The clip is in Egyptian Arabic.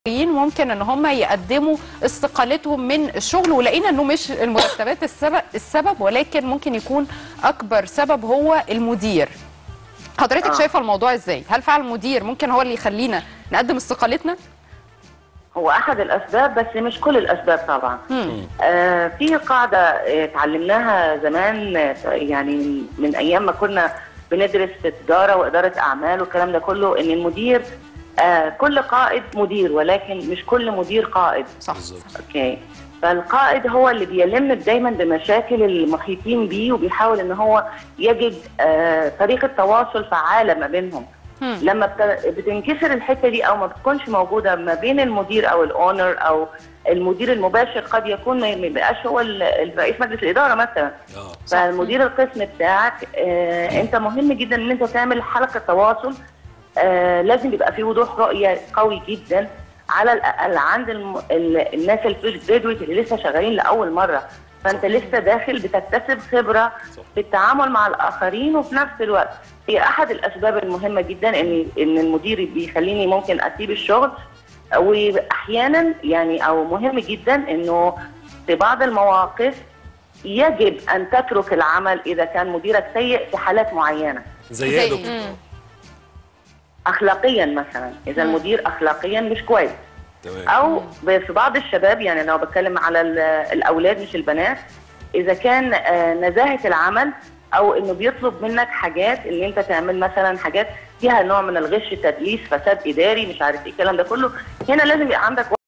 ممكن ان هم يقدموا استقالتهم من الشغل ولقينا انه مش المرتبات السبب, السبب ولكن ممكن يكون اكبر سبب هو المدير حضرتك آه. شايفه الموضوع ازاي هل فعلا المدير ممكن هو اللي يخلينا نقدم استقالتنا هو احد الاسباب بس مش كل الاسباب طبعا آه في قاعده آه، اتعلمناها زمان آه، يعني من ايام ما كنا بندرس في تجاره واداره اعمال والكلام ده كله ان المدير آه كل قائد مدير ولكن مش كل مدير قائد صح اوكي فالقائد هو اللي بيلم دايما بمشاكل المحيطين بيه وبيحاول ان هو يجد آه طريقه تواصل فعاله ما بينهم مم. لما بت- بتنكسر الحته دي او ما بتكونش موجوده ما بين المدير او الاونر او المدير المباشر قد يكون ما ما يبقاش هو ال- الرئيس مجلس الاداره مثلا اه فالمدير القسم بتاعك آه انت مهم جدا ان انت تعمل حلقه تواصل آه لازم يبقى في وضوح رؤيه قوي جدا على الاقل عند الم... ال... الناس الجرادويت اللي لسه شغالين لاول مره فانت لسه داخل بتكتسب خبره في التعامل مع الاخرين وفي نفس الوقت هي احد الاسباب المهمه جدا ان ان المدير بيخليني ممكن اسيب الشغل واحيانا يعني او مهم جدا انه في بعض المواقف يجب ان تترك العمل اذا كان مديرك سيء في حالات معينه زي ايه يا زي- دكتور مم. اخلاقيا مثلا اذا المدير اخلاقيا مش كويس تمام او ب- في بعض الشباب يعني لو بتكلم على ال- الاولاد مش البنات اذا كان آه، نزاهه العمل او انه بيطلب منك حاجات ان انت تعمل مثلا حاجات فيها نوع من الغش تدليس فساد اداري مش عارف ايه الكلام ده كله هنا لازم يبقى عندك